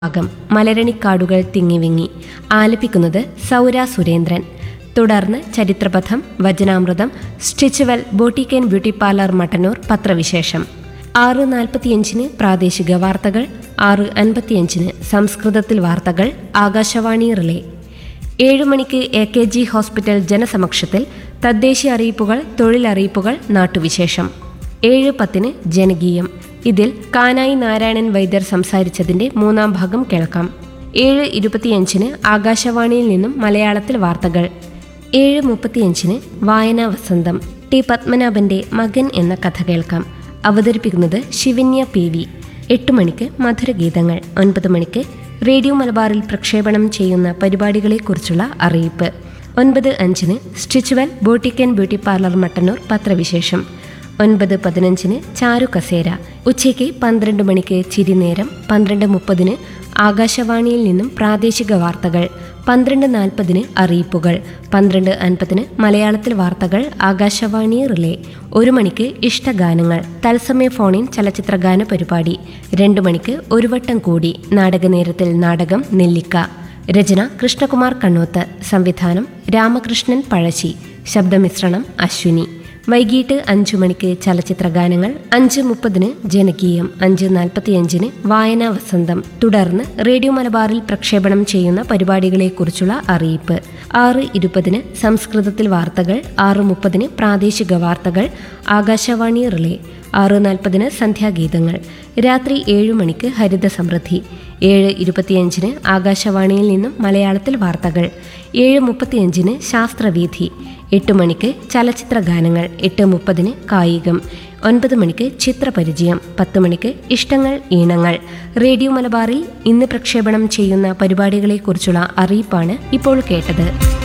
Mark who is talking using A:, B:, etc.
A: ഭാഗം മലരണിക്കാടുകൾ തിങ്ങിവിങ്ങി ആലപിക്കുന്നത് സൗര സുരേന്ദ്രൻ തുടർന്ന് ചരിത്രപഥം വചനാമൃതം സ്റ്റിച്ചുവൽ ബോട്ടിക്കൻ ബ്യൂട്ടി പാർലർ മട്ടന്നൂർ പത്രവിശേഷം ആറ് നാൽപ്പത്തിയഞ്ചിന് പ്രാദേശിക വാർത്തകൾ ആറ് അൻപത്തിയഞ്ചിന് സംസ്കൃതത്തിൽ വാർത്തകൾ ആകാശവാണി റിലേ ഏഴു മണിക്ക് എ കെ ജി ഹോസ്പിറ്റൽ ജനസമക്ഷത്തിൽ തദ്ദേശീയ അറിയിപ്പുകൾ തൊഴിലറിയിപ്പുകൾ നാട്ടുവിശേഷം ഏഴ് പത്തിന് ജനകീയം ഇതിൽ കാനായി നാരായണൻ വൈദ്യർ സംസാരിച്ചതിന്റെ മൂന്നാം ഭാഗം കേൾക്കാം ഏഴ് ഇരുപത്തിയഞ്ചിന് ആകാശവാണിയിൽ നിന്നും മലയാളത്തിൽ വാർത്തകൾ ഏഴ് മുപ്പത്തിയഞ്ചിന് വായനാ വസന്തം ടി പത്മനാഭന്റെ മകൻ എന്ന കഥ കേൾക്കാം അവതരിപ്പിക്കുന്നത് ശിവന്യ പി വി എട്ട് മണിക്ക് മധുരഗീതങ്ങൾ ഒൻപത് മണിക്ക് റേഡിയോ മലബാറിൽ പ്രക്ഷേപണം ചെയ്യുന്ന പരിപാടികളെക്കുറിച്ചുള്ള അറിയിപ്പ് ഒൻപത് അഞ്ചിന് സ്റ്റിച്ചുവൽ ബോട്ടിക്കൻ ബ്യൂട്ടി പാർലർ മട്ടന്നൂർ പത്രവിശേഷം ഒൻപത് പതിനഞ്ചിന് ചാരു കസേര ഉച്ചയ്ക്ക് പന്ത്രണ്ട് മണിക്ക് ചിരിനേരം പന്ത്രണ്ട് മുപ്പതിന് ആകാശവാണിയിൽ നിന്നും പ്രാദേശിക വാർത്തകൾ പന്ത്രണ്ട് നാൽപ്പതിന് അറിയിപ്പുകൾ പന്ത്രണ്ട് അൻപതിന് മലയാളത്തിൽ വാർത്തകൾ ആകാശവാണി റിലേ ഒരു മണിക്ക് ഇഷ്ടഗാനങ്ങൾ തത്സമയ ഫോണിൻ ചലച്ചിത്രഗാന പരിപാടി രണ്ടു മണിക്ക് ഒരു വട്ടം കൂടി നാടകനേരത്തിൽ നാടകം നെല്ലിക്ക രചന കൃഷ്ണകുമാർ കണ്ണോത്ത് സംവിധാനം രാമകൃഷ്ണൻ പഴശ്ശി ശബ്ദമിശ്രണം അശ്വിനി വൈകിട്ട് അഞ്ചു മണിക്ക് ചലച്ചിത്ര ഗാനങ്ങൾ അഞ്ച് മുപ്പതിന് ജനകീയം അഞ്ച് നാൽപ്പത്തിയഞ്ചിന് വായനാ വസന്തം തുടർന്ന് റേഡിയോ മലബാറിൽ പ്രക്ഷേപണം ചെയ്യുന്ന പരിപാടികളെക്കുറിച്ചുള്ള അറിയിപ്പ് ആറ് ഇരുപതിന് സംസ്കൃതത്തിൽ വാർത്തകൾ ആറ് മുപ്പതിന് പ്രാദേശിക വാർത്തകൾ ആകാശവാണി റിലേ ആറ് നാൽപ്പതിന് സന്ധ്യാഗീതങ്ങൾ രാത്രി ഏഴ് മണിക്ക് ഹരിത സമൃദ്ധി ഏഴ് ഇരുപത്തിയഞ്ചിന് ആകാശവാണിയിൽ നിന്നും മലയാളത്തിൽ വാർത്തകൾ ഏഴ് മുപ്പത്തിയഞ്ചിന് ശാസ്ത്രവീഥി എട്ട് മണിക്ക് ചലച്ചിത്ര ഗാനങ്ങൾ എട്ട് മുപ്പതിന് കായികം ഒൻപത് മണിക്ക് ചിത്രപരിചയം പത്ത് മണിക്ക് ഇഷ്ടങ്ങൾ ഈണങ്ങൾ റേഡിയോ മലബാറിൽ ഇന്ന് പ്രക്ഷേപണം ചെയ്യുന്ന പരിപാടികളെക്കുറിച്ചുള്ള അറിയിപ്പാണ് ഇപ്പോൾ കേട്ടത്